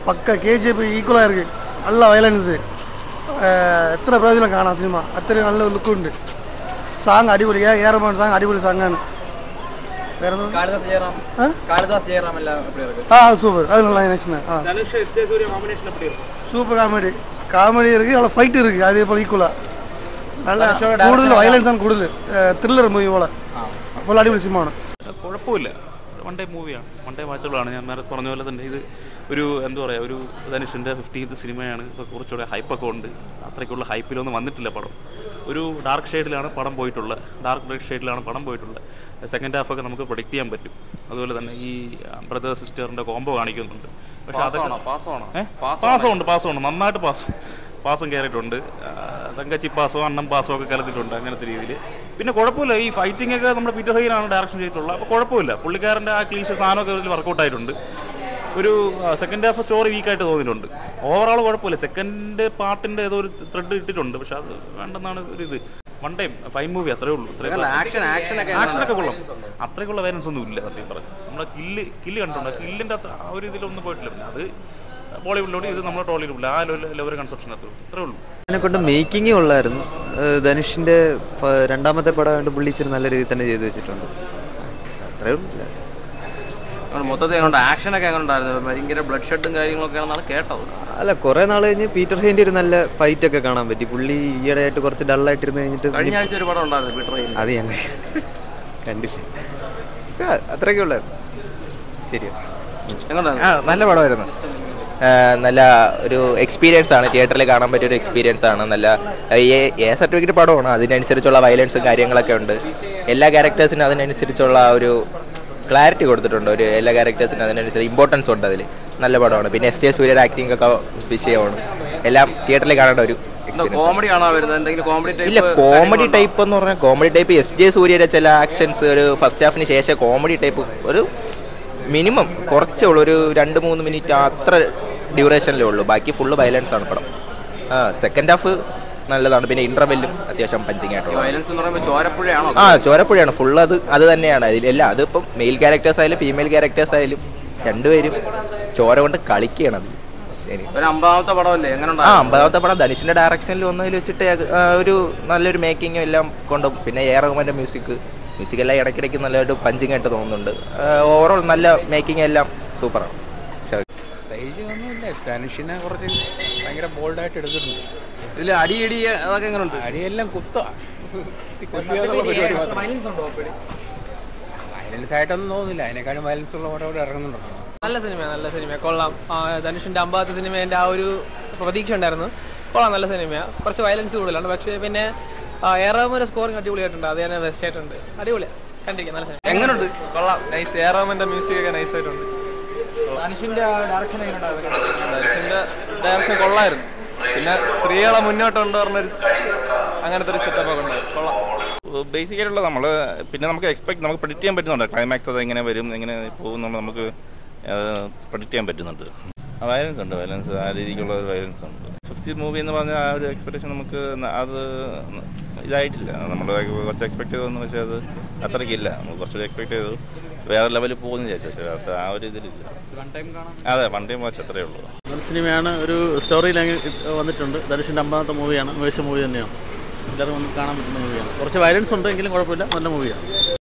പക്ക K G F ഈക്വലാக இருக்குது நல்ல വയലൻസ് എത്ര പ്രാവശ്യം കാണാം സിനിമ അത്രയും നല്ല ലുക്കുണ്ട് സാങ് അടിപൊളി ഏ ഏറമാൻ സാങ് അടിപൊളി സാങ്ങാണ് വേറെ എന്താ? കാളിദാസ് ജയറാം ആ? കാളിദാസ് ജയറാം എല്ലാം எப்படி இருக்கு ஆ சூப்பர் அது நல்லா நைஸ்ண்ணா ஆ Dhanush S J Suryah combination எப்படி இருக்கும் சூப்பர் காமெடி காமெடி இருக்குது நல்லா ஃபைட் இருக்குது அதே போல் ஈக்குவலாக നല്ല തനുഷോടെ കൂടുതൽ direction വയലൻസ് ആണ് കൂടുതൽ ത്രില്ലർ മൂവി പോലെ അപ്പോൾ അടിപൊളി സിനിമയാണ് കുഴപ്പമില്ല വൺ ഡേ മൂവിയാണ് വൺ ഡേ വാച്ചബിളാണ് ഞാൻ നേരത്തെ പറഞ്ഞ പോലെ തന്നെ ഇത് ഒരു എന്താ പറയുക ഒരു ധനുഷിൻ്റെ ഫിഫ്റ്റീൻത്ത് സിനിമയാണ് ഇപ്പോൾ കുറച്ചുകൂടെ ഹൈപ്പൊക്കെ ഉണ്ട് അത്രയ്ക്കുള്ള ഹൈപ്പിലൊന്നും വന്നിട്ടില്ല പടം ഒരു ഡാർക്ക് ഷെയ്ഡിലാണ് പടം പോയിട്ടുള്ളത് ഡാർക്ക് ഷെയ്ഡിലാണ് പടം പോയിട്ടുള്ളത് സെക്കൻഡ് ഹാഫൊക്കെ നമുക്ക് പ്രൊഡിക്റ്റ് ചെയ്യാൻ പറ്റും അതുപോലെ തന്നെ ഈ ബ്രദർ സിസ്റ്ററിൻ്റെ കോംബോ കാണിക്കുന്നുണ്ട് പക്ഷേ അതൊക്കെ പാസമുണ്ട് പാസമുണ്ട് നന്നായിട്ട് പാസ് പാസം കയറിയിട്ടുണ്ട് ആ, തങ്കച്ചി പാസോ അണ്ണം പാസോ ഒക്കെ കലർത്തിയിട്ടുണ്ട് അങ്ങനത്തെ രീതിയിൽ പിന്നെ കുഴപ്പമില്ല ഈ ഫൈറ്റിംഗ് ഒക്കെ നമ്മുടെ പീറ്റർ ഹൈനാണ് ഡയറക്ഷൻ ചെയ്തിട്ടുള്ളത് അപ്പോൾ കുഴപ്പമില്ല പുള്ളിക്കാരൻ്റെ ആ ക്ലീശ സാധനമൊക്കെ ഇതിൽ വർക്കൗട്ട് ആയിട്ടുണ്ട് ഒരു സെക്കൻഡ് ഹാഫ് സ്റ്റോറി വീക്കായിട്ട് തോന്നിയിട്ടുണ്ട് ഓവറോൾ കുഴപ്പമില്ല സെക്കൻഡ് പാർട്ടിൻ്റെ ഏതോ ഒരു ത്രെഡ് ഇട്ടിട്ടുണ്ട് പക്ഷെ അത് വേണ്ടെന്നാണ് ഒരു ഇത് വൺ ടൈം ഫൈവ് മൂവി അത്രേ ഉള്ളൂ ആക്ഷൻ ആക്ഷൻ ഒക്കെ ആക്ഷനൊക്കെ കൊള്ളാം അത്രയ്ക്കുള്ള വേലൻസ് ഒന്നും ഇല്ല സത്യം പറഞ്ഞു നമ്മുടെ കില്ല് കില്ല് കണ്ടിട്ടുണ്ട് കില്ലിൻ്റെ അത്ര ആ ഒരു ഇതിലൊന്നും പോയിട്ടില്ല പിന്നെ അത് ബോളിവുഡിലോട്ട് ഇത് നമ്മുടെ ടോളിവുഡിൽ ആ ലെവൽ കൺസെപ്ഷൻ അത്രേ ഉള്ളൂ അത്രേ ഉള്ളൂ അതിനെ കൊണ്ട് മേക്കിങ്ങേ ഉള്ളായിരുന്നു ഏഹ് ധനുഷിൻ്റെ ഫ- രണ്ടാമത്തെ പടം ആയതുകൊണ്ട് പുള്ളി ഇച്ചിരി നല്ല രീതിയിൽ തന്നെ ചെയ്തു വെച്ചിട്ടുണ്ട് അത്രേ ഉള്ളൂ മൊത്തത്തിൽ എങ്ങനെ ആക്ഷൻ ഒക്കെ എങ്ങനെ ഉണ്ടായിരുന്നു ഭയങ്കര ബ്ലഡ് ഷെഡും കാര്യങ്ങളൊക്കെ ആണെന്നാണ് കേട്ടത് അല്ല കുറേ നാൾ കഴിഞ്ഞ് പീറ്റർ ഹെയിൻ്റെ ഒരു നല്ല ഫൈറ്റ് ഒക്കെ കാണാൻ പറ്റി പുള്ളി ഈയിടെ ആയിട്ട് കുറച്ച് ഡള്ളായിട്ടിരുന്ന് കഴിഞ്ഞിട്ട് കഴിഞ്ഞ ആഴ്ച ഒരു പടം ഉണ്ടായിരുന്നു പീറ്റർ ഹെയിൻ. അത് ഞാൻ കണ്ടില്ല ആ, അത്രയൊക്കെ ഉള്ളായിരുന്നു ശരിയാ എങ്ങനെയുണ്ടായിരുന്നു ആ നല്ല പടമായിരുന്നു ആ, നല്ല ഒരു എക്സ്പീരിയൻസ് ആണ് തിയേറ്ററിൽ കാണാൻ പറ്റിയ ഒരു എക്സ്പീരിയൻസ് ആണ് നല്ല എ എ സർട്ടിഫിക്കറ്റ് പടമാണ് അതിനനുസരിച്ചുള്ള വയലൻസും കാര്യങ്ങളൊക്കെ ഉണ്ട് എല്ലാ ക്യാരക്ടേഴ്സിനും അതിനനുസരിച്ചുള്ള ഒരു ക്ലാരിറ്റി കൊടുത്തിട്ടുണ്ട് ഒരു എല്ലാ ക്യാരക്ടേഴ്സിനും അതിനനുസരിച്ച് ഇമ്പോർട്ടൻസ് ഉണ്ട് അതിൽ നല്ല പടമാണ് പിന്നെ എസ് ജെ സൂര്യയുടെ ആക്ടിംഗ് ഒക്കെ വിഷയമാണ് എല്ലാം തിയേറ്ററിൽ കാണേണ്ട ഒരു എന്താ എക്സ്പീരിയൻസ് കോമഡി ആണോ വരുന്നത് എന്തെങ്കിലും കോമഡി ഇല്ല ടൈപ്പ് കോമഡി ടൈപ്പ് എന്ന് പറഞ്ഞാൽ കോമഡി ടൈപ്പ് എസ് ജെ സൂര്യയുടെ ചില ആക്ഷൻസ് ഒരു ഫസ്റ്റ് ഹാഫിന് ശേഷം കോമഡി ടൈപ്പ് ഒരു മിനിമം കുറച്ചേ ഉള്ളൂ ഒരു രണ്ട് മൂന്ന് മിനിറ്റ് അത്ര ഡ്യൂറേഷനിലേ ഉള്ളൂ ബാക്കി ഫുള്ള് വയലൻസ് ആണ് പടം ആ സെക്കൻഡ് ഹാഫ് നല്ലതാണ് പിന്നെ ഇന്റർവെല്ലും അത്യാവശ്യം പഞ്ചിങ് ആയിട്ടുള്ള വയലൻസ് എന്ന് പറയുമ്പോൾ ചോരപ്പുഴയാണോ ആ ചോരപ്പുഴയാണ് ഫുള്ള് അത് അത് തന്നെയാണ് അതിലല്ല അതിപ്പം മെയിൽ ക്യാരക്ടേഴ്സ് ആയാലും ഫീമെയിൽ ക്യാരക്ടേഴ്സ് ആയാലും രണ്ടുപേരും ചോര കൊണ്ട് കളിക്കുകയാണ് അത് ശരി ഒരു അമ്പതാമത്തെ പടമല്ലേ എങ്ങനെ ആ ഉണ്ടായിരുന്നു അമ്പതാമത്തെ പടം ധനുഷിന്റെ ഡയറക്ഷനിൽ വന്നതിൽ വെച്ചിട്ട് അത്, ആ, ഒരു നല്ലൊരു മേക്കിങ്ങും എല്ലാം കൊണ്ടും പിന്നെ എ റഹ്മാന്റെ മ്യൂസിക് മ്യൂസിക് എല്ലാം ഇടയ്ക്കിടയ്ക്ക് നല്ലൊരു പഞ്ചിങ് ആയിട്ട് തോന്നുന്നുണ്ട് ഓവറോൾ നല്ല മേക്കിംഗ് എല്ലാം സൂപ്പറാണ് ശരി പ്രത്യേകിച്ച് ഒന്നുമില്ല ധനുഷിനെ കുറച്ച് ഭയങ്കര ബോൾഡായിട്ട് എടുത്തിട്ടുണ്ട് ഇതിൽ അടി ഇടി അതൊക്കെ എങ്ങനെ ഉണ്ട് അടിയെല്ലാം കുത്ത കൊല്ലുക പരിപാടി മാത്രം വയലൻസ് ആയിട്ടൊന്നും തോന്നുന്നില്ല അതിനേക്കാളും വയലൻസ് ഉള്ള ഓരോ ഇറങ്ങുന്നുണ്ടോ നല്ല സിനിമ നല്ല സിനിമ കൊള്ളാം ആ, ധനുഷിന്റെ അമ്പതാമത്തെ സിനിമേന്റെ ആ ഒരു പ്രതീക്ഷ ഉണ്ടായിരുന്നു കൊള്ളാം നല്ല സിനിമയാണ് കുറച്ച് വയലൻസ് കൂടുതലാണ് പക്ഷേ പിന്നെ ഏറാമൊരു സ്കോറിംഗ് അടിപൊളിയായിട്ടുണ്ട് അത് തന്നെ ബെസ്റ്റ് ആയിട്ടുണ്ട് അടിപൊളിയാണ് കണ്ടിരിക്കാം നല്ല സിനിമ എങ്ങനെയുണ്ട് കൊള്ളാം നൈസ് ഏറാമന്റെ മ്യൂസിക് ഒക്കെ നൈസ് ആയിട്ടുണ്ട് ധനുഷിന്റെ ഡയറക്ഷൻ ധനുഷിന്റെ ഡയറക്ഷൻ കൊള്ളായിരുന്നു പിന്നെ സ്ത്രീകളെ മുന്നോട്ടുണ്ട് പറഞ്ഞൊരു അങ്ങനത്തെ ഒരു സെറ്റപ്പ് ഒക്കെ ഉണ്ടായിരുന്നു കൊള്ളാം ബേസിക് ആയിട്ടുള്ള നമ്മൾ പിന്നെ നമുക്ക് എക്സ്പെക്ട് നമുക്ക് പ്രിഡിക്റ്റ് ചെയ്യാൻ പറ്റുന്നുണ്ട് ക്ലൈമാക്സ് അത് എങ്ങനെ വരും എങ്ങനെ പോകും നമ്മൾ നമുക്ക് പ്രിഡിക്റ്റ് ചെയ്യാൻ പറ്റുന്നുണ്ട് വയലൻസ് ഉണ്ട് വയലൻസ് ആ രീതിക്കുള്ള ഒരു വയലൻസ് ഉണ്ട് ഫിഫ്റ്റി മൂവി എന്ന് പറഞ്ഞാൽ ആ ഒരു എക്സ്പെക്ടേഷൻ നമുക്ക് ന- അത് ഇതായിട്ടില്ല നമ്മൾ കുറച്ച് എക്സ്പെക്ട് ചെയ്തതെന്ന് വെച്ചാൽ അത് അത്രയ്ക്കില്ല നമ്മൾ കുറച്ചുകൂടി എക്സ്പെക്ട് ചെയ്തു വേറെ ലെവലിൽ പോകുമെന്ന് വിചാരിച്ചു പക്ഷേ അത് ആ ഒരു ഇതിലില്ല അതെ വൺ ടൈം വാച്ച് അത്രയേ ഉള്ളൂ നല്ല സിനിമയാണ് ഒരു സ്റ്റോറി ലൈൻ വന്നിട്ടുണ്ട് ധനുഷിൻ്റെ അമ്പതാമത്തെ മൂവിയാണ് മികച്ച മൂവി തന്നെയാണ് എല്ലാവരും ഒന്ന് കാണാൻ പറ്റുന്ന മൂവിയാണ് കുറച്ച് വയലൻസ് ഉണ്ട് എങ്കിലും കുഴപ്പമില്ല നല്ല മൂവിയാണ്